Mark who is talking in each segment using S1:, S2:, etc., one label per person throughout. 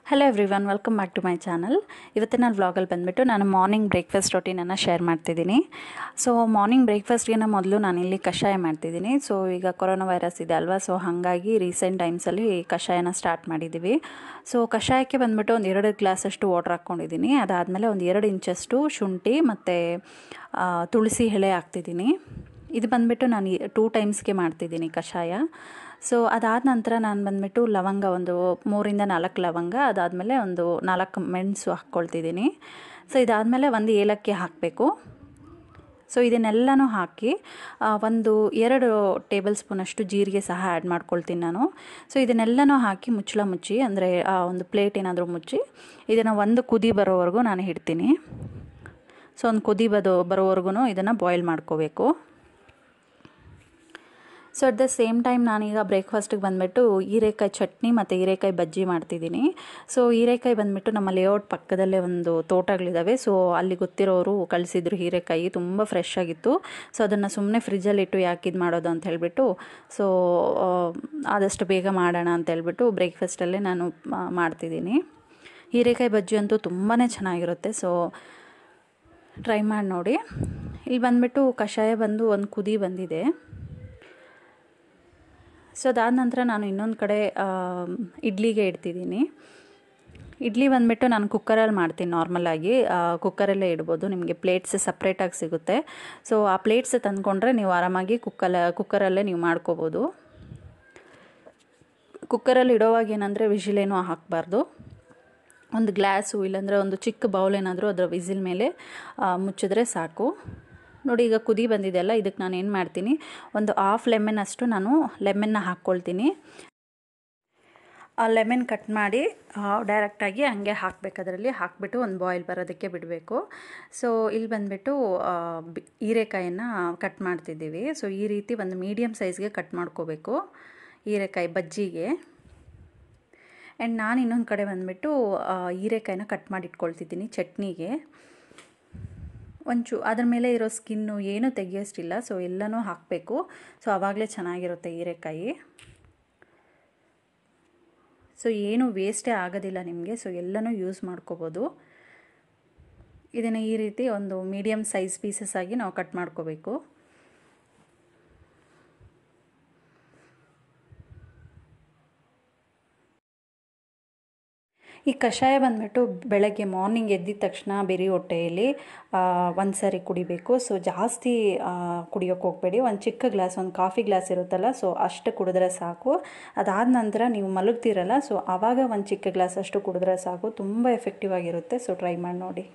S1: hello everyone welcome back to my channel ಇವತ್ತಿನ ವ್ಲಾಗಲ್ಲಿ ಬಂದುಬಿಟ್ಟು ನಾನು ಮಾರ್ನಿಂಗ್ ಬ್ರೇಕ್ಫಾಸ್ಟ್ ರೊಟೀನನ್ನು ಶೇರ್ ಮಾಡ್ತಿದ್ದೀನಿ ಸೊ ಮಾರ್ನಿಂಗ್ ಬ್ರೇಕ್ಫಾಸ್ಟ್ಗಿನ ಮೊದಲು ನಾನಿಲ್ಲಿ ಕಷಾಯ ಮಾಡ್ತಿದ್ದೀನಿ ಸೊ ಈಗ ಕೊರೋನಾ ವೈರಸ್ ಇದೆ ಅಲ್ವಾ ಸೊ ಹಾಗಾಗಿ ರೀಸೆಂಟ್ ಟೈಮ್ಸಲ್ಲಿ ಕಷಾಯನ ಸ್ಟಾರ್ಟ್ ಮಾಡಿದ್ದೀವಿ ಸೊ ಕಷಾಯಕ್ಕೆ ಬಂದುಬಿಟ್ಟು ಒಂದು ಎರಡು ಗ್ಲಾಸಷ್ಟು ವಾಟ್ರ್ ಹಾಕ್ಕೊಂಡಿದ್ದೀನಿ ಅದಾದಮೇಲೆ ಒಂದು ಎರಡು ಇಂಚಷ್ಟು ಶುಂಠಿ ಮತ್ತು ತುಳಸಿ ಎಳೆ ಹಾಕ್ತಿದ್ದೀನಿ ಇದು ಬಂದುಬಿಟ್ಟು ನಾನು ಟೂ ಟೈಮ್ಸ್ಗೆ ಮಾಡ್ತಿದ್ದೀನಿ ಕಷಾಯ ಸೊ ಅದಾದ ನಂತರ ನಾನು ಬಂದುಬಿಟ್ಟು ಲವಂಗ ಒಂದು ಮೂರಿಂದ ನಾಲ್ಕು ಲವಂಗ ಅದಾದಮೇಲೆ ಒಂದು ನಾಲ್ಕು ಮೆಣಸು ಹಾಕ್ಕೊಳ್ತಿದ್ದೀನಿ ಸೊ ಇದಾದಮೇಲೆ ಒಂದು ಏಲಕ್ಕಿ ಹಾಕಬೇಕು ಸೊ ಇದನ್ನೆಲ್ಲನೂ ಹಾಕಿ ಒಂದು ಎರಡು ಟೇಬಲ್ ಸ್ಪೂನಷ್ಟು ಜೀರಿಗೆ ಸಹ ಆ್ಯಡ್ ಮಾಡ್ಕೊಳ್ತೀನಿ ನಾನು ಸೊ ಇದನ್ನೆಲ್ಲನೂ ಹಾಕಿ ಮುಚ್ಚಳ ಮುಚ್ಚಿ ಅಂದರೆ ಒಂದು ಪ್ಲೇಟ್ ಏನಾದರೂ ಮುಚ್ಚಿ ಇದನ್ನು ಒಂದು ಕುದಿ ಬರೋವರೆಗೂ ನಾನು ಇಡ್ತೀನಿ ಸೊ ಒಂದು ಕುದಿ ಬದೋ ಬರೋವರೆಗೂ ಇದನ್ನು ಬಾಯ್ಲ್ ಮಾಡ್ಕೋಬೇಕು so at the same time ನಾನೀಗ ಬ್ರೇಕ್ಫಾಸ್ಟಿಗೆ ಬಂದುಬಿಟ್ಟು ಹೀರೆಕಾಯಿ ಚಟ್ನಿ ಮತ್ತು ಹೀರೆಕಾಯಿ ಬಜ್ಜಿ ಮಾಡ್ತಿದ್ದೀನಿ ಸೊ ಹೀರೆಕಾಯಿ ಬಂದುಬಿಟ್ಟು ನಮ್ಮ ಲೇಔಟ್ ಪಕ್ಕದಲ್ಲೇ ಒಂದು ತೋಟಗಳಿದ್ದಾವೆ ಸೊ ಅಲ್ಲಿ ಗೊತ್ತಿರೋರು ಕಳಿಸಿದ್ರು ಹೀರೆಕಾಯಿ ತುಂಬ ಫ್ರೆಶ್ ಆಗಿತ್ತು ಸೊ ಅದನ್ನು ಸುಮ್ಮನೆ ಫ್ರಿಜ್ಜಲ್ಲಿ ಇಟ್ಟು ಯಾಕೆ ಇದು ಮಾಡೋದು ಅಂತ ಹೇಳಿಬಿಟ್ಟು ಸೊ ಆದಷ್ಟು ಬೇಗ ಮಾಡೋಣ ಅಂತ ಹೇಳ್ಬಿಟ್ಟು ಬ್ರೇಕ್ಫಾಸ್ಟಲ್ಲೇ ನಾನು ಮಾಡ್ತಿದ್ದೀನಿ ಹೀರೆಕಾಯಿ ಬಜ್ಜಿ ಅಂತೂ ತುಂಬಾ ಚೆನ್ನಾಗಿರುತ್ತೆ ಸೊ ಟ್ರೈ ಮಾಡಿ ನೋಡಿ ಇಲ್ಲಿ ಬಂದುಬಿಟ್ಟು ಕಷಾಯ ಬಂದು ಒಂದು ಕುದಿ ಬಂದಿದೆ ಸೊ ಅದಾದ ನಂತರ ನಾನು ಇನ್ನೊಂದು ಕಡೆ ಇಡ್ಲಿಗೆ ಇಡ್ತಿದ್ದೀನಿ ಇಡ್ಲಿ ಬಂದುಬಿಟ್ಟು ನಾನು ಕುಕ್ಕರಲ್ಲಿ ಮಾಡ್ತೀನಿ ನಾರ್ಮಲಾಗಿ ಕುಕ್ಕರಲ್ಲೇ ಇಡ್ಬೋದು ನಿಮಗೆ ಪ್ಲೇಟ್ಸ್ ಸಪ್ರೇಟಾಗಿ ಸಿಗುತ್ತೆ ಸೊ ಆ ಪ್ಲೇಟ್ಸ್ ತಂದ್ಕೊಂಡ್ರೆ ನೀವು ಆರಾಮಾಗಿ ಕುಕ್ಕಲ್ಲ ಕುಕ್ಕರಲ್ಲೇ ನೀವು ಮಾಡ್ಕೋಬೋದು ಕುಕ್ಕರಲ್ಲಿ ಇಡೋವಾಗ ಏನಂದರೆ ವಿಜಿಲೇನೂ ಹಾಕಬಾರ್ದು ಒಂದು ಗ್ಲಾಸು ಇಲ್ಲಾಂದರೆ ಒಂದು ಚಿಕ್ಕ ಬೌಲ್ ಏನಾದರೂ ಅದರ ವಿಸಿಲ್ ಮೇಲೆ ಮುಚ್ಚಿದ್ರೆ ಸಾಕು ನೋಡಿ ಈಗ ಕುದಿ ಬಂದಿದೆಯಲ್ಲ ಇದಕ್ಕೆ ನಾನು ಏನು ಮಾಡ್ತೀನಿ ಒಂದು ಹಾಫ್ ಲೆಮನ್ ಅಷ್ಟು ನಾನು ಲೆಮನ್ನ ಹಾಕ್ಕೊಳ್ತೀನಿ ಆ ಲೆಮನ್ ಕಟ್ ಮಾಡಿ ಡೈರೆಕ್ಟಾಗಿ ಹಂಗೆ ಹಾಕಬೇಕು ಅದರಲ್ಲಿ ಹಾಕಿಬಿಟ್ಟು ಒಂದು ಬಾಯ್ಲ್ ಬರೋದಕ್ಕೆ ಬಿಡಬೇಕು ಸೊ ಇಲ್ಲಿ ಬಂದುಬಿಟ್ಟು ಹೀರೆಕಾಯನ್ನು ಕಟ್ ಮಾಡ್ತಿದ್ದೀವಿ ಸೊ ಈ ರೀತಿ ಒಂದು ಮೀಡಿಯಮ್ ಸೈಜ್ಗೆ ಕಟ್ ಮಾಡ್ಕೋಬೇಕು ಹೀರೆಕಾಯಿ ಬಜ್ಜಿಗೆ ಆ್ಯಂಡ್ ನಾನು ಇನ್ನೊಂದು ಕಡೆ ಬಂದುಬಿಟ್ಟು ಹೀರೆಕಾಯಿನ ಕಟ್ ಮಾಡಿ ಇಟ್ಕೊಳ್ತಿದ್ದೀನಿ ಚಟ್ನಿಗೆ ಒಂಚು ಅದ್ರ ಮೇಲೆ ಇರೋ ಸ್ಕಿನ್ನು ಏನೂ ತೆಗಿಯೋಷ್ಟಿಲ್ಲ ಸೊ ಎಲ್ಲನೂ ಹಾಕಬೇಕು ಸೊ ಆವಾಗಲೇ ಚೆನ್ನಾಗಿರುತ್ತೆ ಹೀರೆಕಾಯಿ ಸೊ ಏನು ವೇಸ್ಟೇ ಆಗೋದಿಲ್ಲ ನಿಮಗೆ ಸೊ ಎಲ್ಲನೂ ಯೂಸ್ ಮಾಡ್ಕೋಬೋದು ಇದನ್ನು ಈ ರೀತಿ ಒಂದು ಮೀಡಿಯಮ್ ಸೈಜ್ ಪೀಸಸ್ ಆಗಿ ನಾವು ಕಟ್ ಮಾಡ್ಕೋಬೇಕು ಈ ಕಷಾಯ ಬಂದುಬಿಟ್ಟು ಬೆಳಗ್ಗೆ ಮಾರ್ನಿಂಗ್ ಎದ್ದಿದ ತಕ್ಷಣ ಬೆರಿ ಹೊಟ್ಟೆಯಲ್ಲಿ ಒಂದು ಸಾರಿ ಕುಡಿಬೇಕು ಸೊ ಜಾಸ್ತಿ ಕುಡಿಯೋಕ್ಕೆ ಹೋಗಬೇಡಿ ಒಂದು ಚಿಕ್ಕ ಗ್ಲಾಸ್ ಒಂದು ಕಾಫಿ ಗ್ಲಾಸ್ ಇರುತ್ತಲ್ಲ ಸೊ ಅಷ್ಟು ಕುಡಿದ್ರೆ ಸಾಕು ಅದಾದ ನಂತರ ನೀವು ಮಲಗ್ತಿರಲ್ಲ ಸೊ ಆವಾಗ ಒಂದು ಚಿಕ್ಕ ಗ್ಲಾಸ್ ಅಷ್ಟು ಕುಡಿದ್ರೆ ಸಾಕು ತುಂಬ ಎಫೆಕ್ಟಿವ್ ಆಗಿರುತ್ತೆ ಸೊ ಟ್ರೈ ಮಾಡಿ ನೋಡಿ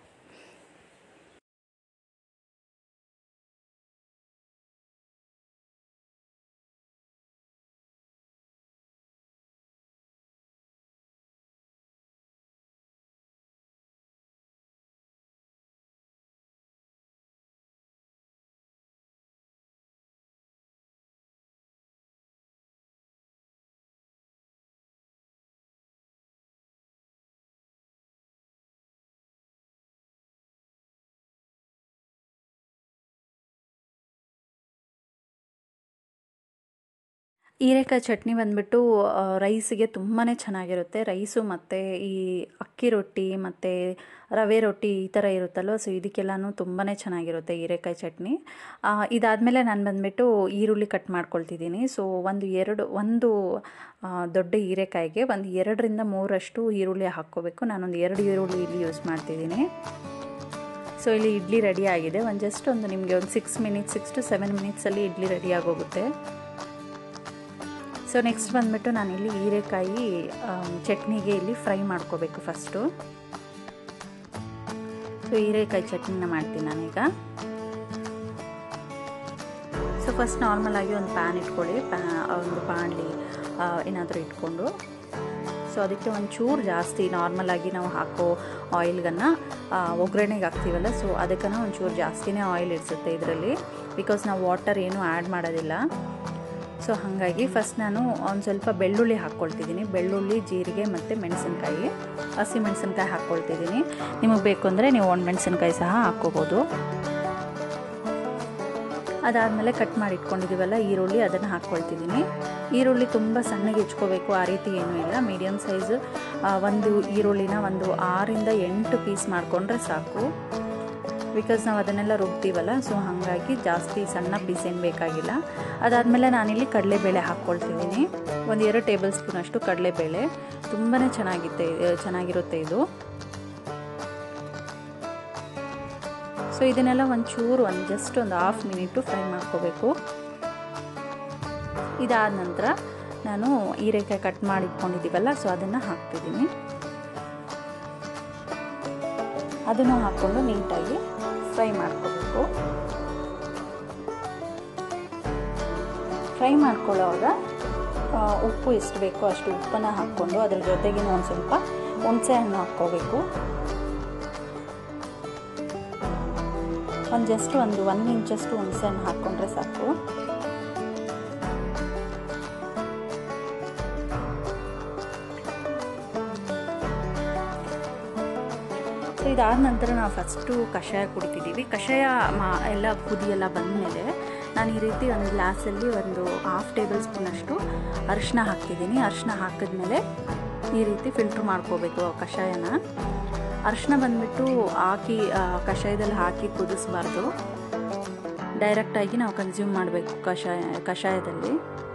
S1: ಹೀರೆಕಾಯಿ ಚಟ್ನಿ ಬಂದುಬಿಟ್ಟು ರೈಸಿಗೆ ತುಂಬಾ ಚೆನ್ನಾಗಿರುತ್ತೆ ರೈಸು ಮತ್ತು ಈ ಅಕ್ಕಿ ರೊಟ್ಟಿ ಮತ್ತು ರವೆ ರೊಟ್ಟಿ ಈ ಥರ ಇರುತ್ತಲ್ವ ಸೊ ಇದಕ್ಕೆಲ್ಲನೂ ತುಂಬಾ ಚೆನ್ನಾಗಿರುತ್ತೆ ಹೀರೆಕಾಯಿ ಚಟ್ನಿ ಇದಾದಮೇಲೆ ನಾನು ಬಂದುಬಿಟ್ಟು ಈರುಳ್ಳಿ ಕಟ್ ಮಾಡ್ಕೊಳ್ತಿದ್ದೀನಿ ಸೊ ಒಂದು ಎರಡು ಒಂದು ದೊಡ್ಡ ಹೀರೆಕಾಯಿಗೆ ಒಂದು ಎರಡರಿಂದ ಮೂರಷ್ಟು ಈರುಳ್ಳಿ ಹಾಕ್ಕೋಬೇಕು ನಾನೊಂದು ಎರಡು ಈರುಳ್ಳಿ ಇಲ್ಲಿ ಯೂಸ್ ಮಾಡ್ತಿದ್ದೀನಿ ಸೊ ಇಲ್ಲಿ ಇಡ್ಲಿ ರೆಡಿ ಆಗಿದೆ ಒಂದು ಜಸ್ಟ್ ಒಂದು ನಿಮಗೆ ಒಂದು six minutes six to seven ಮಿನಿಟ್ಸಲ್ಲಿ ಇಡ್ಲಿ ರೆಡಿ ಆಗೋಗುತ್ತೆ ಸೊ ನೆಕ್ಸ್ಟ್ ಬಂದುಬಿಟ್ಟು ನಾನಿಲ್ಲಿ ಹೀರೆಕಾಯಿ ಚಟ್ನಿಗೆ ಇಲ್ಲಿ ಫ್ರೈ ಮಾಡ್ಕೋಬೇಕು ಫಸ್ಟು ಸೊ ಹೀರೆಕಾಯಿ ಚಟ್ನಿನ ಮಾಡ್ತೀನಿ ನಾನೀಗ ಸೊ ಫಸ್ಟ್ ನಾರ್ಮಲಾಗಿ ಒಂದು ಪ್ಯಾನ್ ಇಟ್ಕೊಳ್ಳಿ ಪ್ಯಾ ಒಂದು ಬಾಣಲಿ ಏನಾದರೂ ಇಟ್ಕೊಂಡು ಸೊ ಅದಕ್ಕೆ ಒಂದು ಚೂರು ಜಾಸ್ತಿ ನಾರ್ಮಲಾಗಿ ನಾವು ಹಾಕೋ ಆಯಿಲ್ಗನ್ನು ಒಗ್ಗರಣೆಗೆ ಹಾಕ್ತೀವಲ್ಲ ಸೊ ಅದಕ್ಕನ್ನು ಒಂಚೂರು ಜಾಸ್ತಿನೇ ಆಯಿಲ್ ಇಡಿಸುತ್ತೆ ಇದರಲ್ಲಿ ಬಿಕಾಸ್ ನಾವು ವಾಟರ್ ಏನೂ ಆ್ಯಡ್ ಮಾಡೋದಿಲ್ಲ ಸೊ ಹಾಗಾಗಿ ಫಸ್ಟ್ ನಾನು ಒಂದು ಸ್ವಲ್ಪ ಬೆಳ್ಳುಳ್ಳಿ ಹಾಕ್ಕೊಳ್ತಿದ್ದೀನಿ ಬೆಳ್ಳುಳ್ಳಿ ಜೀರಿಗೆ ಮತ್ತು ಮೆಣಸಿನ್ಕಾಯಿ ಹಸಿ ಮೆಣಸಿನ್ಕಾಯಿ ಹಾಕ್ಕೊಳ್ತಿದ್ದೀನಿ ನಿಮಗೆ ಬೇಕು ಅಂದರೆ ನೀವು ಒಣ ಮೆಣಸಿನ್ಕಾಯಿ ಸಹ ಹಾಕ್ಕೋಬೋದು ಅದಾದಮೇಲೆ ಕಟ್ ಮಾಡಿ ಇಟ್ಕೊಂಡಿದ್ದೀವಲ್ಲ ಈರುಳ್ಳಿ ಅದನ್ನು ಹಾಕ್ಕೊಳ್ತಿದ್ದೀನಿ ಈರುಳ್ಳಿ ತುಂಬ ಸಣ್ಣಗೆ ಹೆಚ್ಕೋಬೇಕು ಆ ರೀತಿ ಏನೂ ಇಲ್ಲ ಮೀಡಿಯಮ್ ಸೈಜ್ ಒಂದು ಈರುಳ್ಳಿನ ಒಂದು ಆರಿಂದ ಎಂಟು ಪೀಸ್ ಮಾಡಿಕೊಂಡ್ರೆ ಸಾಕು ಬಿಕಾಸ್ ನಾವು ಅದನ್ನೆಲ್ಲ ರುಬ್ತೀವಲ್ಲ ಸೊ ಹಾಗಾಗಿ ಜಾಸ್ತಿ ಸಣ್ಣ ಪೀಸ್ ಏನು ಬೇಕಾಗಿಲ್ಲ ಅದಾದಮೇಲೆ ನಾನಿಲ್ಲಿ ಕಡಲೆಬೇಳೆ ಹಾಕ್ಕೊಳ್ತಿದ್ದೀನಿ ಒಂದು ಎರಡು ಟೇಬಲ್ ಸ್ಪೂನಷ್ಟು ಕಡಲೆಬೇಳೆ ತುಂಬಾ ಚೆನ್ನಾಗಿತ್ತೆ ಚೆನ್ನಾಗಿರುತ್ತೆ ಇದು ಸೊ ಇದನ್ನೆಲ್ಲ ಒಂಚೂರು ಒಂದು ಜಸ್ಟ್ ಒಂದು ಹಾಫ್ ಮಿನಿಟು ಫ್ರೈ ಮಾಡ್ಕೋಬೇಕು ಇದಾದ ನಂತರ ನಾನು ಹೀರೆಕಾಯಿ ಕಟ್ ಮಾಡಿ ಇಟ್ಕೊಂಡಿದ್ದೀವಲ್ಲ ಸೊ ಅದನ್ನು ಹಾಕ್ತಿದ್ದೀನಿ ಅದನ್ನು ಹಾಕ್ಕೊಂಡು ನೀಟಾಗಿ ಫ್ರೈ ಮಾಡ್ಕೋಬೇಕು ಫ್ರೈ ಮಾಡ್ಕೊಳ್ಳೋವಾಗ ಉಪ್ಪು ಎಷ್ಟು ಬೇಕೋ ಅಷ್ಟು ಉಪ್ಪನ್ನು ಹಾಕ್ಕೊಂಡು ಅದ್ರ ಜೊತೆಗಿನ ಒಂದು ಸ್ವಲ್ಪ ಹುಣಸೆ ಹಣ್ಣು ಹಾಕ್ಕೋಬೇಕು ಒಂದು ಜಸ್ಟ್ ಒಂದು ಒನ್ ಇಂಚಷ್ಟು ಹುಣಸೆ ಹಣ್ಣು ಹಾಕ್ಕೊಂಡ್ರೆ ಸಾಕು ಸೊ ಇದಾದ ನಂತರ ನಾವು ಫಸ್ಟು ಕಷಾಯ ಕುಡಿತಿದ್ದೀವಿ ಕಷಾಯ ಮಾ ಎಲ್ಲ ಕುದಿ ಎಲ್ಲ ಬಂದಮೇಲೆ ನಾನು ಈ ರೀತಿ ಒಂದು ಗ್ಲಾಸಲ್ಲಿ ಒಂದು ಹಾಫ್ ಟೇಬಲ್ ಸ್ಪೂನಷ್ಟು ಅರಿಶಿನ ಹಾಕ್ತಿದ್ದೀನಿ ಅರಿಶಿನ ಹಾಕಿದ್ಮೇಲೆ ಈ ರೀತಿ ಫಿಲ್ಟ್ರ್ ಮಾಡ್ಕೋಬೇಕು ಕಷಾಯನ ಅರಿಶಿನ ಬಂದುಬಿಟ್ಟು ಹಾಕಿ ಕಷಾಯದಲ್ಲಿ ಹಾಕಿ ಕುದಿಸ್ಬಾರ್ದು ಡೈರೆಕ್ಟಾಗಿ ನಾವು ಕನ್ಸ್ಯೂಮ್ ಮಾಡಬೇಕು ಕಷಾಯ ಕಷಾಯದಲ್ಲಿ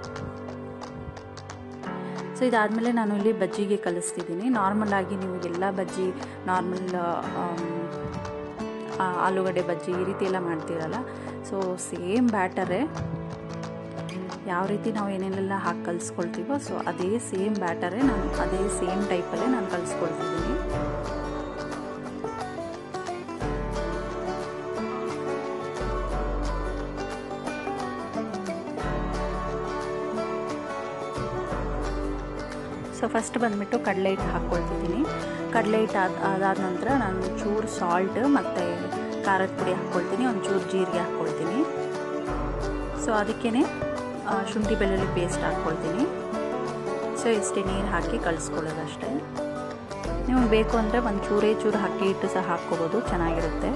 S1: ಸೊ ಇದಾದಮೇಲೆ ನಾನು ಇಲ್ಲಿ ಬಜ್ಜಿಗೆ ಕಲಿಸ್ತಿದ್ದೀನಿ ನಾರ್ಮಲಾಗಿ ನೀವು ಎಲ್ಲ ಬಜ್ಜಿ ನಾರ್ಮಲ್ ಆಲೂಗಡ್ಡೆ ಬಜ್ಜಿ ಈ ರೀತಿ ಎಲ್ಲ ಮಾಡ್ತೀರಲ್ಲ ಸೊ ಸೇಮ್ ಬ್ಯಾಟರೇ ಯಾವ ರೀತಿ ನಾವು ಏನೇನೆಲ್ಲ ಹಾಕಿ ಕಲಿಸ್ಕೊಳ್ತೀವೋ ಸೊ ಅದೇ ಸೇಮ್ ಬ್ಯಾಟರೇ ನಾನು ಅದೇ ಸೇಮ್ ಟೈಪಲ್ಲೇ ನಾನು ಕಲಿಸ್ಕೊಳ್ತಿದ್ದೀನಿ ಸೊ ಫಸ್ಟ್ ಬಂದುಬಿಟ್ಟು ಕಡಲೆ ಹಿಟ್ಟು ಹಾಕ್ಕೊಳ್ತಿದ್ದೀನಿ ಕಡಲೆ ಹಿಟ್ಟು ಆದ ಅದಾದ ನಂತರ ನಾನು ಚೂರು ಸಾಲ್ಟ್ ಮತ್ತು ಖಾರದ ಪುಡಿ ಹಾಕ್ಕೊಳ್ತೀನಿ ಒಂದು ಚೂರು ಜೀರಿಗೆ ಹಾಕ್ಕೊಳ್ತೀನಿ ಸೊ ಅದಕ್ಕೇ ಶುಂಠಿ ಬೆಳ್ಳುಳ್ಳಿ ಪೇಸ್ಟ್ ಹಾಕ್ಕೊಳ್ತೀನಿ ಸೊ ಇಷ್ಟೇ ನೀರು ಹಾಕಿ ಕಳಿಸ್ಕೊಳ್ಳೋದು ಅಷ್ಟೇ ನೀವು ಬೇಕು ಅಂದರೆ ಒಂದು ಚೂರೇ ಚೂರು ಅಕ್ಕಿ ಹಿಟ್ಟು ಸಹ ಹಾಕ್ಕೋಬೋದು ಚೆನ್ನಾಗಿರುತ್ತೆ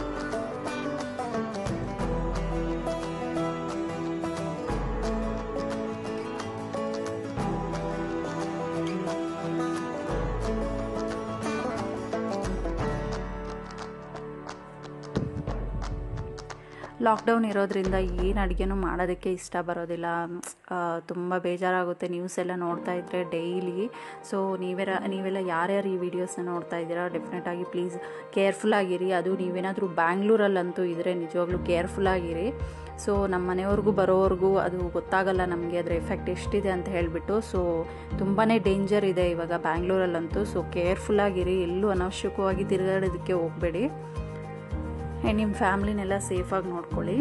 S1: ಲಾಕ್ಡೌನ್ ಇರೋದ್ರಿಂದ ಏನು ಅಡುಗೆನೂ ಮಾಡೋದಕ್ಕೆ ಇಷ್ಟ ಬರೋದಿಲ್ಲ ತುಂಬ ಬೇಜಾರಾಗುತ್ತೆ ನ್ಯೂಸ್ ಎಲ್ಲ ನೋಡ್ತಾ ಇದ್ದರೆ ಡೈಲಿ ಸೊ ನೀವೆಲ್ಲ ನೀವೆಲ್ಲ ಯಾರ್ಯಾರು ಈ ವಿಡಿಯೋಸ್ನ ನೋಡ್ತಾ ಇದ್ದೀರಾ ಡೆಫಿನೆಟಾಗಿ ಪ್ಲೀಸ್ ಕೇರ್ಫುಲ್ಲಾಗಿರಿ ಅದು ನೀವೇನಾದರೂ ಬ್ಯಾಂಗ್ಳೂರಲ್ಲಂತೂ ಇದ್ದರೆ ನಿಜವಾಗ್ಲೂ ಕೇರ್ಫುಲ್ಲಾಗಿರಿ ಸೊ ನಮ್ಮ ಮನೆಯವ್ರಿಗೂ ಬರೋವ್ರಿಗೂ ಅದು ಗೊತ್ತಾಗಲ್ಲ ನಮಗೆ ಅದರ ಎಫೆಕ್ಟ್ ಎಷ್ಟಿದೆ ಅಂತ ಹೇಳಿಬಿಟ್ಟು ಸೊ ತುಂಬಾ ಡೇಂಜರ್ ಇದೆ ಇವಾಗ ಬ್ಯಾಂಗ್ಳೂರಲ್ಲಂತೂ ಸೊ ಕೇರ್ಫುಲ್ಲಾಗಿರಿ ಎಲ್ಲೂ ಅನವಶ್ಯಕವಾಗಿ ತಿರುಗಾಡೋದಕ್ಕೆ ಹೋಗಬೇಡಿ ಆ್ಯಂಡ್ ನಿಮ್ಮ ಫ್ಯಾಮ್ಲಿನೆಲ್ಲ ಸೇಫಾಗಿ ನೋಡ್ಕೊಳ್ಳಿ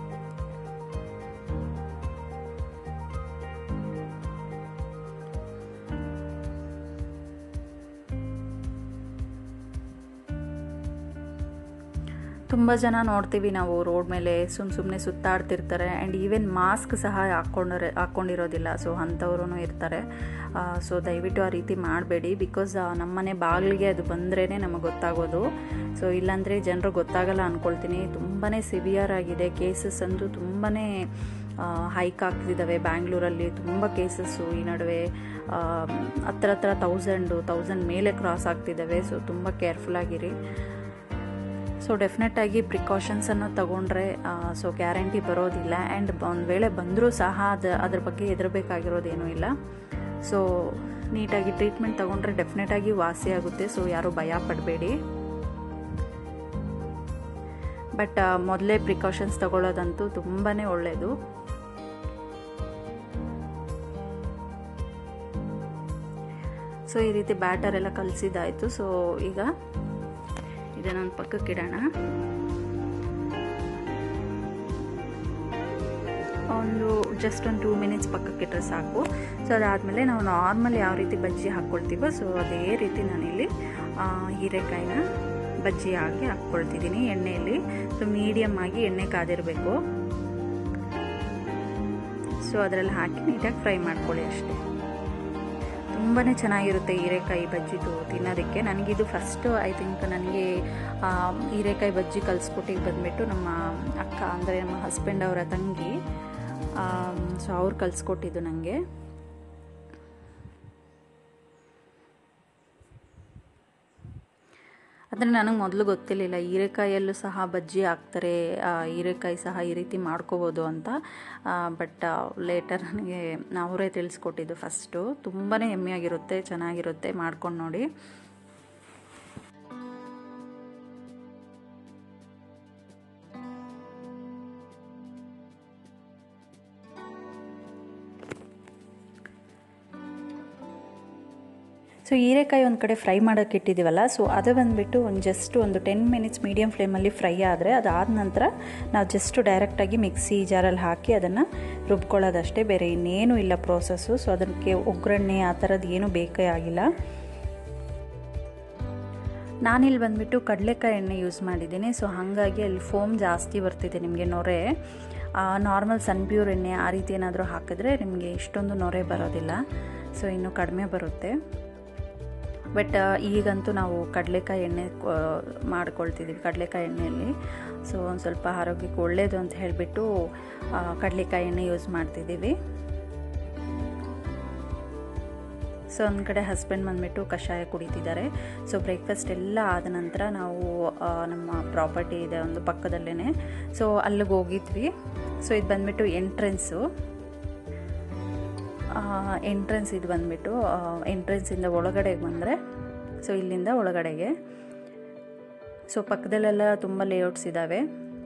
S1: ತುಂಬ ಜನ ನೋಡ್ತೀವಿ ನಾವು ರೋಡ್ ಮೇಲೆ ಸುಮ್ಮ ಸುಮ್ಮನೆ ಸುತ್ತಾಡ್ತಿರ್ತಾರೆ ಆ್ಯಂಡ್ ಈವನ್ ಮಾಸ್ಕ್ ಸಹ ಹಾಕ್ಕೊಂಡ್ರೆ ಹಾಕ್ಕೊಂಡಿರೋದಿಲ್ಲ ಸೊ ಅಂಥವ್ರು ಇರ್ತಾರೆ ಸೊ ದಯವಿಟ್ಟು ಆ ರೀತಿ ಮಾಡಬೇಡಿ ಬಿಕಾಸ್ ನಮ್ಮನೆ ಬಾಗಿಲಿಗೆ ಅದು ಬಂದ್ರೇ ನಮಗೆ ಗೊತ್ತಾಗೋದು ಸೊ ಇಲ್ಲಾಂದರೆ ಜನರು ಗೊತ್ತಾಗಲ್ಲ ಅಂದ್ಕೊಳ್ತೀನಿ ತುಂಬಾ ಸಿವಿಯರ್ ಆಗಿದೆ ಕೇಸಸ್ ಅಂತೂ ತುಂಬಾ ಹೈಕ್ ಆಗ್ತಿದ್ದಾವೆ ಬ್ಯಾಂಗ್ಳೂರಲ್ಲಿ ತುಂಬ ಕೇಸಸ್ಸು ಈ ನಡುವೆ ಹತ್ರ ಹತ್ರ ತೌಸಂಡು ತೌಸಂಡ್ ಮೇಲೆ ಕ್ರಾಸ್ ಆಗ್ತಿದ್ದಾವೆ ಸೊ ತುಂಬ ಕೇರ್ಫುಲ್ಲಾಗಿರಿ ಸೊ ಡೆಫಿನೆಟಾಗಿ ಪ್ರಿಕಾಷನ್ಸನ್ನು ತಗೊಂಡ್ರೆ ಸೊ ಗ್ಯಾರಂಟಿ ಬರೋದಿಲ್ಲ ಆ್ಯಂಡ್ ಒಂದು ವೇಳೆ ಬಂದರೂ ಸಹ ಅದು ಅದ್ರ ಬಗ್ಗೆ ಹೆದರಬೇಕಾಗಿರೋದೇನೂ ಇಲ್ಲ ಸೊ ನೀಟಾಗಿ ಟ್ರೀಟ್ಮೆಂಟ್ ತೊಗೊಂಡ್ರೆ ಡೆಫಿನೆಟಾಗಿ ವಾಸಿ ಆಗುತ್ತೆ ಸೊ ಯಾರೂ ಭಯ ಪಡಬೇಡಿ ಬಟ್ ಮೊದಲೇ ಪ್ರಿಕಾಷನ್ಸ್ ತಗೊಳ್ಳೋದಂತೂ ತುಂಬಾ ಒಳ್ಳೆಯದು ಸೊ ಈ ರೀತಿ ಬ್ಯಾಟರ್ ಎಲ್ಲ ಕಲಿಸಿದ್ದಾಯಿತು ಸೊ ಈಗ ಇದನ್ನೊಂದು ಪಕ್ಕಕ್ಕೆ ಇಡೋಣ ಒಂದು ಜಸ್ಟ್ ಒಂದು ಟೂ ಮಿನಿಟ್ಸ್ ಪಕ್ಕಕ್ಕೆ ಇಟ್ಟರೆ ಸಾಕು ಸೊ ಅದಾದಮೇಲೆ ನಾವು ನಾರ್ಮಲ್ ಯಾವ ರೀತಿ ಬಜ್ಜಿ ಹಾಕ್ಕೊಳ್ತೀವೋ ಸೊ ಅದೇ ರೀತಿ ನಾನಿಲ್ಲಿ ಹೀರೆಕಾಯಿನ ಬಜ್ಜಿ ಹಾಕಿ ಹಾಕ್ಕೊಳ್ತಿದ್ದೀನಿ ಎಣ್ಣೆಯಲ್ಲಿ ಸೊ ಮೀಡಿಯಮ್ ಆಗಿ ಎಣ್ಣೆ ಕಾದಿರಬೇಕು ಸೊ ಅದರಲ್ಲಿ ಹಾಕಿ ನೀಟಾಗಿ ಫ್ರೈ ಮಾಡ್ಕೊಳ್ಳಿ ಅಷ್ಟೇ ತುಂಬಾ ಚೆನ್ನಾಗಿರುತ್ತೆ ಹೀರೆಕಾಯಿ ಬಜ್ಜಿದು ತಿನ್ನೋದಕ್ಕೆ ನನಗಿದು ಫಸ್ಟು ಐ ಥಿಂಕ್ ನನಗೆ ಹೀರೆಕಾಯಿ ಬಜ್ಜಿ ಕಲಿಸ್ಕೊಟ್ಟಿಗೆ ಬಂದುಬಿಟ್ಟು ನಮ್ಮ ಅಕ್ಕ ಅಂದರೆ ನಮ್ಮ ಹಸ್ಬೆಂಡ್ ಅವರ ತಂಗಿ ಸೊ ಅವ್ರು ಕಲಿಸ್ಕೊಟ್ಟಿದ್ದು ನನಗೆ ಆದರೆ ನನಗೆ ಮೊದಲು ಗೊತ್ತಿರಲಿಲ್ಲ ಹೀರೆಕಾಯಲ್ಲೂ ಸಹ ಬಜ್ಜಿ ಹಾಕ್ತಾರೆ ಹೀರೆಕಾಯಿ ಸಹ ಈ ರೀತಿ ಮಾಡ್ಕೋಬೋದು ಅಂತ ಬಟ್ ಲೇಟರ್ ನನಗೆ ಅವರೇ ತಿಳಿಸ್ಕೊಟ್ಟಿದ್ದು ಫಸ್ಟು ತುಂಬಾ ಹೆಮ್ಮೆಯಾಗಿರುತ್ತೆ ಚೆನ್ನಾಗಿರುತ್ತೆ ಮಾಡ್ಕೊಂಡು ನೋಡಿ ಸೊ ಹೀರೆಕಾಯಿ ಒಂದು ಕಡೆ ಫ್ರೈ ಮಾಡೋಕ್ಕೆ ಇಟ್ಟಿದ್ದೀವಲ್ಲ ಸೊ ಅದು ಬಂದುಬಿಟ್ಟು ಒಂದು ಜಸ್ಟ್ ಒಂದು ಟೆನ್ ಮಿನಿಟ್ಸ್ ಮೀಡಿಯಮ್ ಫ್ಲೇಮಲ್ಲಿ ಫ್ರೈ ಆದರೆ ಅದಾದ ನಂತರ ನಾವು ಜಸ್ಟ್ ಡೈರೆಕ್ಟಾಗಿ ಮಿಕ್ಸಿ ಜಾರಲ್ಲಿ ಹಾಕಿ ಅದನ್ನು ರುಬ್ಕೊಳ್ಳೋದಷ್ಟೇ ಬೇರೆ ಇನ್ನೇನು ಇಲ್ಲ ಪ್ರೋಸೆಸ್ಸು ಸೊ ಅದಕ್ಕೆ ಒಗ್ಗರಣೆ ಆ ಥರದ್ದು ಏನೂ ಬೇಕೇ ಆಗಿಲ್ಲ ನಾನಿಲ್ಲಿ ಬಂದುಬಿಟ್ಟು ಕಡಲೆಕಾಯಿ ಎಣ್ಣೆ ಯೂಸ್ ಮಾಡಿದ್ದೀನಿ ಸೊ ಹಾಗಾಗಿ ಅಲ್ಲಿ ಫೋಮ್ ಜಾಸ್ತಿ ಬರ್ತಿದೆ ನಿಮಗೆ ನೊರೆ ನಾರ್ಮಲ್ ಸನ್ ಪ್ಯೂರ್ ಎಣ್ಣೆ ಆ ರೀತಿ ಏನಾದರೂ ಹಾಕಿದ್ರೆ ನಿಮಗೆ ಇಷ್ಟೊಂದು ನೊರೆ ಬರೋದಿಲ್ಲ ಸೊ ಇನ್ನೂ ಕಡಿಮೆ ಬರುತ್ತೆ ಬಟ್ ಈಗಂತೂ ನಾವು ಕಡಲೆಕಾಯಿ ಎಣ್ಣೆ ಮಾಡ್ಕೊಳ್ತಿದ್ದೀವಿ ಕಡಲೆಕಾಯಿ ಎಣ್ಣೆಯಲ್ಲಿ ಸೊ ಒಂದು ಸ್ವಲ್ಪ ಆರೋಗ್ಯಕ್ಕೆ ಒಳ್ಳೆಯದು ಅಂತ ಹೇಳಿಬಿಟ್ಟು ಕಡಲೆಕಾಯಿ ಎಣ್ಣೆ ಯೂಸ್ ಮಾಡ್ತಿದ್ದೀವಿ ಸೊ ಒಂದು ಕಡೆ ಹಸ್ಬೆಂಡ್ ಬಂದುಬಿಟ್ಟು ಕಷಾಯ ಕುಡಿತಿದ್ದಾರೆ ಸೊ ಬ್ರೇಕ್ಫಾಸ್ಟ್ ಎಲ್ಲ ಆದ ನಂತರ ನಾವು ನಮ್ಮ ಪ್ರಾಪರ್ಟಿ ಇದೆ ಒಂದು ಪಕ್ಕದಲ್ಲೇ ಸೊ ಅಲ್ಲಿಗೆ ಹೋಗಿದ್ವಿ ಸೊ ಇದು ಬಂದುಬಿಟ್ಟು ಎಂಟ್ರೆನ್ಸು ಎಂಟ್ರೆನ್ಸ್ ಇದು ಬಂದುಬಿಟ್ಟು ಎಂಟ್ರೆನ್ಸಿಂದ ಒಳಗಡೆಗೆ ಬಂದರೆ ಸೊ ಇಲ್ಲಿಂದ ಒಳಗಡೆಗೆ ಸೊ ಪಕ್ಕದಲ್ಲೆಲ್ಲ ತುಂಬ ಲೇಔಟ್ಸ್ ಇದ್ದಾವೆ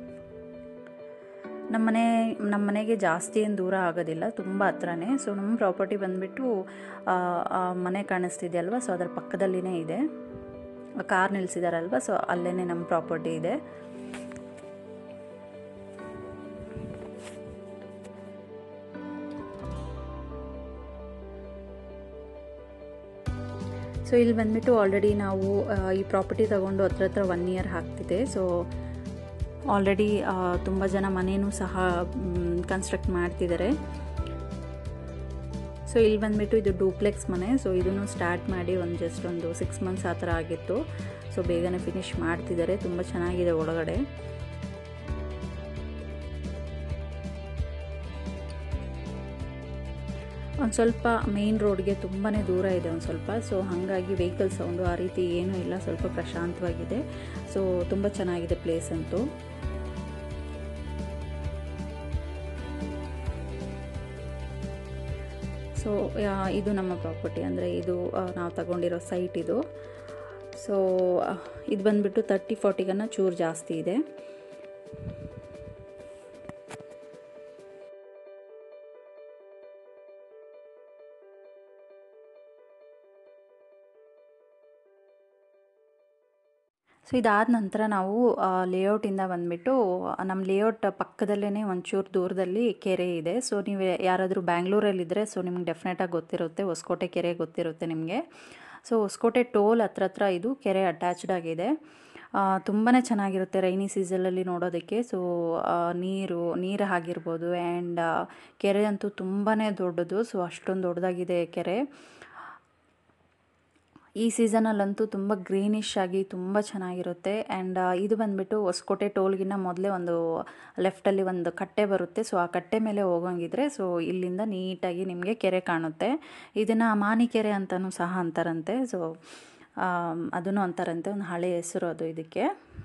S1: ನಮ್ಮನೆ ನಮ್ಮ ಮನೆಗೆ ಜಾಸ್ತಿ ಏನು ದೂರ ಆಗೋದಿಲ್ಲ ತುಂಬ ಹತ್ರನೇ ಸೊ ನಮ್ಮ ಪ್ರಾಪರ್ಟಿ ಬಂದುಬಿಟ್ಟು ಮನೆ ಕಾಣಿಸ್ತಿದೆಯಲ್ವ ಸೊ ಅದರ ಪಕ್ಕದಲ್ಲಿನೇ ಇದೆ ಕಾರ್ ನಿಲ್ಲಿಸಿದಾರಲ್ವ ಸೊ ಅಲ್ಲೇ ನಮ್ಮ ಪ್ರಾಪರ್ಟಿ ಇದೆ ಸೊ ಇಲ್ಲಿ ಬಂದುಬಿಟ್ಟು ಆಲ್ರೆಡಿ ನಾವು ಈ ಪ್ರಾಪರ್ಟಿ ತಗೊಂಡು ಹತ್ರ ಹತ್ರ ಒನ್ ಇಯರ್ ಆಗ್ತಿದೆ ಸೊ ಆಲ್ರೆಡಿ ತುಂಬ ಜನ ಮನೇನೂ ಸಹ ಕನ್ಸ್ಟ್ರಕ್ಟ್ ಮಾಡ್ತಿದ್ದಾರೆ ಸೊ ಇಲ್ಲಿ ಬಂದುಬಿಟ್ಟು ಇದು ಡೂಪ್ಲೆಕ್ಸ್ ಮನೆ ಸೊ ಇದನ್ನು ಸ್ಟಾರ್ಟ್ ಮಾಡಿ ಒಂದು ಜಸ್ಟ್ ಒಂದು ಸಿಕ್ಸ್ ಮಂತ್ಸ್ ಆ ಥರ ಆಗಿತ್ತು ಸೊ ಬೇಗನೆ ಫಿನಿಶ್ ಮಾಡ್ತಿದ್ದಾರೆ ತುಂಬ ಚೆನ್ನಾಗಿದೆ ಒಳಗಡೆ ಒಂದು ಸ್ವಲ್ಪ ಮೇನ್ ರೋಡ್ಗೆ ತುಂಬಾ ದೂರ ಇದೆ ಒಂದು ಸ್ವಲ್ಪ ಸೊ ಹಾಗಾಗಿ ವೆಹಿಕಲ್ ಸೌಂಡು ಆ ರೀತಿ ಏನೂ ಇಲ್ಲ ಸ್ವಲ್ಪ ಪ್ರಶಾಂತವಾಗಿದೆ ಸೊ ತುಂಬ ಚೆನ್ನಾಗಿದೆ ಪ್ಲೇಸ್ ಅಂತೂ ಸೊ ಇದು ನಮ್ಮ ಪ್ರಾಪರ್ಟಿ ಅಂದರೆ ಇದು ನಾವು ತಗೊಂಡಿರೋ ಸೈಟ್ ಇದು ಸೊ ಇದು ಬಂದುಬಿಟ್ಟು ತರ್ಟಿ ಫಾರ್ಟಿಗನ್ನ ಚೂರು ಜಾಸ್ತಿ ಇದೆ ಸೊ ಇದಾದ ನಂತರ ನಾವು ಲೇಔಟಿಂದ ಬಂದುಬಿಟ್ಟು ನಮ್ಮ ಲೇಔಟ್ ಪಕ್ಕದಲ್ಲೇ ಒಂಚೂರು ದೂರದಲ್ಲಿ ಕೆರೆ ಇದೆ ಸೊ ನೀವು ಯಾರಾದರೂ ಬ್ಯಾಂಗ್ಳೂರಲ್ಲಿದ್ದರೆ ಸೊ ನಿಮ್ಗೆ ಡೆಫಿನೆಟಾಗಿ ಗೊತ್ತಿರುತ್ತೆ ಹೊಸಕೋಟೆ ಕೆರೆ ಗೊತ್ತಿರುತ್ತೆ ನಿಮಗೆ ಸೊ ಹೊಸಕೋಟೆ ಟೋಲ್ ಹತ್ರ ಹತ್ರ ಇದು ಕೆರೆ ಅಟ್ಯಾಚ್ಡ್ ಆಗಿದೆ ತುಂಬಾ ಚೆನ್ನಾಗಿರುತ್ತೆ ರೈನಿ ಸೀಸನಲ್ಲಿ ನೋಡೋದಕ್ಕೆ ಸೊ ನೀರು ನೀರು ಆಗಿರ್ಬೋದು ಆ್ಯಂಡ್ ಕೆರೆ ಅಂತೂ ತುಂಬಾ ದೊಡ್ಡದು ಸೊ ಅಷ್ಟೊಂದು ದೊಡ್ಡದಾಗಿದೆ ಕೆರೆ ಈ ಸೀಸನಲ್ಲಂತೂ ತುಂಬ ಗ್ರೀನಿಶ್ ಆಗಿ ತುಂಬ ಚೆನ್ನಾಗಿರುತ್ತೆ ಆ್ಯಂಡ್ ಇದು ಬಂದುಬಿಟ್ಟು ಹೊಸಕೋಟೆ ಟೋಲ್ಗಿನ್ನ ಮೊದಲೇ ಒಂದು ಲೆಫ್ಟಲ್ಲಿ ಒಂದು ಕಟ್ಟೆ ಬರುತ್ತೆ ಸೊ ಆ ಕಟ್ಟೆ ಮೇಲೆ ಹೋಗಂಗಿದ್ರೆ ಸೊ ಇಲ್ಲಿಂದ ನೀಟಾಗಿ ನಿಮಗೆ ಕೆರೆ ಕಾಣುತ್ತೆ ಇದನ್ನು ಮಾನಿ ಕೆರೆ ಅಂತಲೂ ಸಹ ಅಂತಾರಂತೆ ಸೊ ಅದನ್ನು ಅಂತಾರಂತೆ ಒಂದು ಹಳೆ ಹೆಸರು ಅದು ಇದಕ್ಕೆ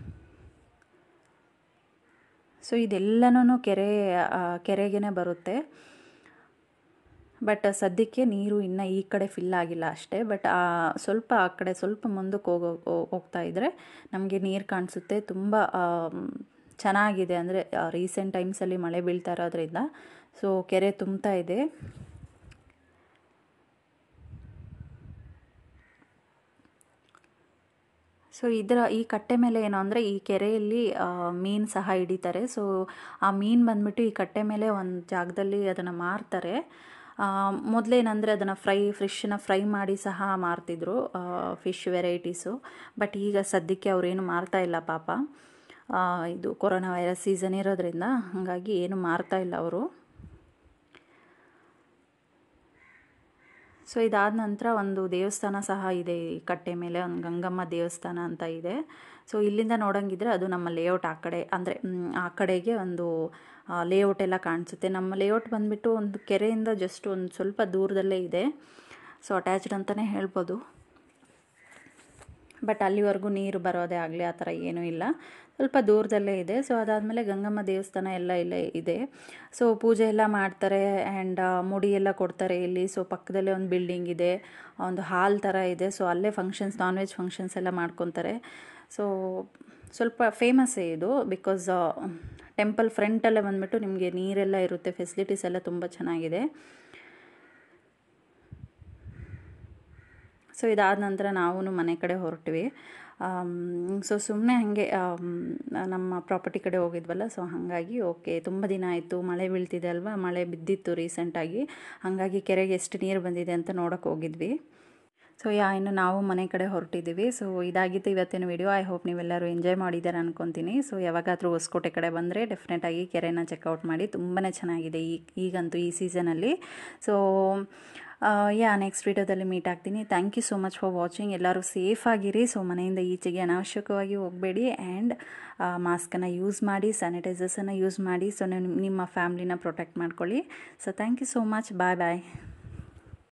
S1: ಸೊ ಇದೆಲ್ಲನೂ ಕೆರೆ ಕೆರೆಗೇ ಬರುತ್ತೆ ಬಟ್ ಸದ್ಯಕ್ಕೆ ನೀರು ಇನ್ನು ಈ ಕಡೆ ಫಿಲ್ ಆಗಿಲ್ಲ ಅಷ್ಟೇ ಬಟ್ ಸ್ವಲ್ಪ ಆ ಕಡೆ ಸ್ವಲ್ಪ ಮುಂದಕ್ಕೆ ಹೋಗೋ ಹೋಗ್ತಾ ಇದ್ದರೆ ನಮಗೆ ನೀರು ಕಾಣಿಸುತ್ತೆ ತುಂಬ ಚೆನ್ನಾಗಿದೆ ಅಂದರೆ ರೀಸೆಂಟ್ ಟೈಮ್ಸಲ್ಲಿ ಮಳೆ ಬೀಳ್ತಾ ಇರೋದ್ರಿಂದ ಸೊ ಕೆರೆ ತುಂಬ್ತಾ ಇದೆ ಸೊ ಇದರ ಈ ಕಟ್ಟೆ ಮೇಲೆ ಏನು ಅಂದರೆ ಈ ಕೆರೆಯಲ್ಲಿ ಮೀನು ಸಹ ಹಿಡಿತಾರೆ ಸೊ ಆ ಮೀನು ಬಂದ್ಬಿಟ್ಟು ಈ ಕಟ್ಟೆ ಮೇಲೆ ಒಂದು ಜಾಗದಲ್ಲಿ ಅದನ್ನು ಮಾರ್ತಾರೆ ಮೊದಲೇನಂದರೆ ಅದನ್ನು ಫ್ರೈ ಫಿಶ್ನ ಫ್ರೈ ಮಾಡಿ ಸಹ ಮಾರ್ತಿದ್ರು ಫಿಶ್ ವೆರೈಟೀಸು ಬಟ್ ಈಗ ಸದ್ಯಕ್ಕೆ ಅವರೇನು ಮಾರ್ತಾ ಇಲ್ಲ ಪಾಪ ಇದು ಕೊರೋನಾ ವೈರಸ್ ಸೀಸನ್ ಇರೋದ್ರಿಂದ ಹಾಗಾಗಿ ಏನು ಮಾರ್ತಾ ಇಲ್ಲ ಅವರು ಸೊ ಇದಾದ ನಂತರ ಒಂದು ದೇವಸ್ಥಾನ ಸಹ ಇದೆ ಈ ಕಟ್ಟೆ ಮೇಲೆ ಒಂದು ಗಂಗಮ್ಮ ದೇವಸ್ಥಾನ ಅಂತ ಇದೆ ಸೊ ಇಲ್ಲಿಂದ ನೋಡೋಂಗಿದ್ರೆ ಅದು ನಮ್ಮ ಲೇಔಟ್ ಆ ಕಡೆ ಅಂದರೆ ಆ ಕಡೆಗೆ ಒಂದು ಲೇಔಟ್ ಎಲ್ಲ ಕಾಣಿಸುತ್ತೆ ನಮ್ಮ ಲೇಔಟ್ ಬಂದುಬಿಟ್ಟು ಒಂದು ಕೆರೆಯಿಂದ ಜಸ್ಟ್ ಒಂದು ಸ್ವಲ್ಪ ದೂರದಲ್ಲೇ ಇದೆ ಸೊ ಅಟ್ಯಾಚ್ಡ್ ಅಂತಲೇ ಹೇಳ್ಬೋದು ಬಟ್ ಅಲ್ಲಿವರೆಗೂ ನೀರು ಬರೋದೇ ಆಗಲಿ ಆ ಥರ ಏನೂ ಇಲ್ಲ ಸ್ವಲ್ಪ ದೂರದಲ್ಲೇ ಇದೆ ಸೊ ಅದಾದಮೇಲೆ ಗಂಗಮ್ಮ ದೇವಸ್ಥಾನ ಎಲ್ಲ ಇಲ್ಲೇ ಇದೆ ಸೊ ಪೂಜೆ ಎಲ್ಲ ಮಾಡ್ತಾರೆ ಆ್ಯಂಡ್ ಮುಡಿ ಎಲ್ಲ ಕೊಡ್ತಾರೆ ಇಲ್ಲಿ ಸೊ ಪಕ್ಕದಲ್ಲೇ ಒಂದು ಬಿಲ್ಡಿಂಗ್ ಇದೆ ಒಂದು ಹಾಲ್ ಥರ ಇದೆ ಸೊ ಅಲ್ಲೇ ಫಂಕ್ಷನ್ಸ್ ನಾನ್ ವೆಜ್ ಫಂಕ್ಷನ್ಸ್ ಎಲ್ಲ ಮಾಡ್ಕೊತಾರೆ ಸೊ ಸ್ವಲ್ಪ ಫೇಮಸ್ಸೇ ಇದು ಬಿಕಾಸ್ ಟೆಂಪಲ್ ಫ್ರಂಟಲ್ಲೇ ಬಂದುಬಿಟ್ಟು ನಿಮಗೆ ನೀರೆಲ್ಲ ಇರುತ್ತೆ ಫೆಸಿಲಿಟೀಸ್ ಎಲ್ಲ ತುಂಬ ಚೆನ್ನಾಗಿದೆ ಸೊ ಇದಾದ ನಂತರ ನಾವು ಮನೆ ಕಡೆ ಹೊರಟ್ವಿ ಸೊ ಸುಮ್ಮನೆ ಹಾಗೆ ನಮ್ಮ ಪ್ರಾಪರ್ಟಿ ಕಡೆ ಹೋಗಿದ್ವಲ್ಲ ಸೊ ಹಾಗಾಗಿ ಓಕೆ ತುಂಬ ದಿನ ಆಯಿತು ಮಳೆ ಬೀಳ್ತಿದೆ ಅಲ್ವಾ ಮಳೆ ಬಿದ್ದಿತ್ತು ರೀಸೆಂಟಾಗಿ ಹಾಗಾಗಿ ಕೆರೆಗೆ ಎಷ್ಟು ನೀರು ಬಂದಿದೆ ಅಂತ ನೋಡೋಕೆ ಹೋಗಿದ್ವಿ ಸೊ ಯಾ ಇನ್ನು ನಾವು ಮನೆ ಕಡೆ ಹೊರಟಿದ್ದೀವಿ ಸೊ ಇದಾಗಿತ್ತು ಇವತ್ತಿನ ವಿಡಿಯೋ ಐ ಹೋಪ್ ನೀವೆಲ್ಲರೂ ಎಂಜಾಯ್ ಮಾಡಿದ್ದಾರೆ ಅನ್ಕೊತೀನಿ ಸೊ ಯಾವಾಗಾದರೂ ಹೊಸಕೋಟೆ ಕಡೆ ಬಂದರೆ ಡೆಫಿನೆಟಾಗಿ ಕೆರೆನ ಚೆಕ್ಔಟ್ ಮಾಡಿ ತುಂಬಾ ಚೆನ್ನಾಗಿದೆ ಈ ಈಗಂತೂ ಈ ಸೀಸನಲ್ಲಿ ಸೊ ಯಾ ನೆಕ್ಸ್ಟ್ ವೀಡಿಯೋದಲ್ಲಿ ಮೀಟ್ ಆಗ್ತೀನಿ thank you so much for watching ಎಲ್ಲರೂ ಸೇಫ್ ಆಗಿರಿ ಸೊ ಮನೆಯಿಂದ ಈಚೆಗೆ ಅನಾವಶ್ಯಕವಾಗಿ ಹೋಗಬೇಡಿ ಆ್ಯಂಡ್ ಮಾಸ್ಕನ್ನು ಯೂಸ್ ಮಾಡಿ ಸ್ಯಾನಿಟೈಸರ್ಸನ್ನು ಯೂಸ್ ಮಾಡಿ ಸೊ ನಿಮ್ಮ ಫ್ಯಾಮ್ಲಿನ ಪ್ರೊಟೆಕ್ಟ್ ಮಾಡ್ಕೊಳ್ಳಿ so thank you so much bye bye